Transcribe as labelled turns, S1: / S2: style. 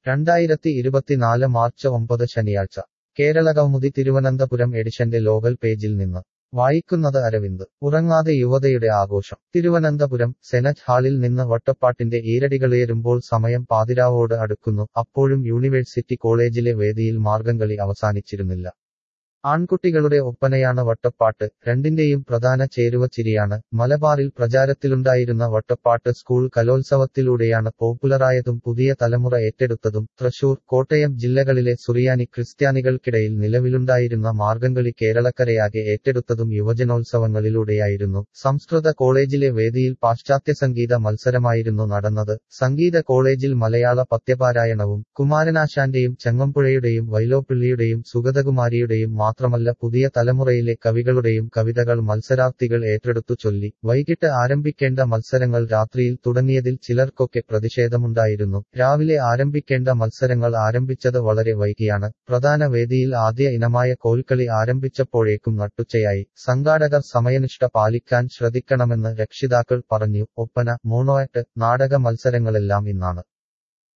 S1: രണ്ടായിരത്തി ഇരുപത്തിനാല് മാർച്ച് ഒമ്പത് ശനിയാഴ്ച കേരളകൗമുദി തിരുവനന്തപുരം എഡിഷന്റെ ലോകൽ പേജിൽ നിന്ന് വായിക്കുന്നത് അരവിന്ദ് ഉറങ്ങാതെ യുവതയുടെ ആഘോഷം തിരുവനന്തപുരം സെനറ്റ് ഹാളിൽ നിന്ന് വട്ടപ്പാട്ടിന്റെ ഈരടികളുയരുമ്പോൾ സമയം പാതിരാവോട് അടുക്കുന്നു അപ്പോഴും യൂണിവേഴ്സിറ്റി കോളേജിലെ വേദിയിൽ മാർഗംകളി അവസാനിച്ചിരുന്നില്ല ആൺകുട്ടികളുടെ ഒപ്പനയാണ് വട്ടപ്പാട്ട് രണ്ടിന്റെയും പ്രധാന ചേരുവ ചിരിയാണ് മലബാറിൽ പ്രചാരത്തിലുണ്ടായിരുന്ന വട്ടപ്പാട്ട് സ്കൂൾ കലോത്സവത്തിലൂടെയാണ് പോപ്പുലറായതും പുതിയ തലമുറ ഏറ്റെടുത്തതും തൃശൂർ കോട്ടയം ജില്ലകളിലെ സുറിയാനി ക്രിസ്ത്യാനികൾക്കിടയിൽ നിലവിലുണ്ടായിരുന്ന മാർഗംകളി കേരളക്കരയാകെ ഏറ്റെടുത്തതും യുവജനോത്സവങ്ങളിലൂടെയായിരുന്നു സംസ്കൃത കോളേജിലെ വേദിയിൽ പാശ്ചാത്യ സംഗീത മത്സരമായിരുന്നു നടന്നത് സംഗീത കോളേജിൽ മലയാള പദ്യപാരായണവും കുമാരനാശാന്റെയും ചെങ്ങമ്പുഴയുടെയും വൈലോപ്പിള്ളിയുടെയും സുഗതകുമാരിയുടെയും മാത്രമല്ല പുതിയ തലമുറയിലെ കവികളുടെയും കവിതകൾ മത്സരാർത്ഥികൾ ഏറ്റെടുത്തു ചൊല്ലി വൈകിട്ട് ആരംഭിക്കേണ്ട മത്സരങ്ങൾ രാത്രിയിൽ തുടങ്ങിയതിൽ ചിലർക്കൊക്കെ പ്രതിഷേധമുണ്ടായിരുന്നു രാവിലെ ആരംഭിക്കേണ്ട മത്സരങ്ങൾ ആരംഭിച്ചത് വളരെ വൈകിയാണ് പ്രധാന വേദിയിൽ ആദ്യ ഇനമായ കോൽക്കളി ആരംഭിച്ചപ്പോഴേക്കും നട്ടുച്ചയായി സംഘാടകർ സമയനിഷ്ഠ പാലിക്കാൻ ശ്രദ്ധിക്കണമെന്ന് രക്ഷിതാക്കൾ പറഞ്ഞു ഒപ്പന മോണോയാക്ട് നാടക മത്സരങ്ങളെല്ലാം ഇന്നാണ്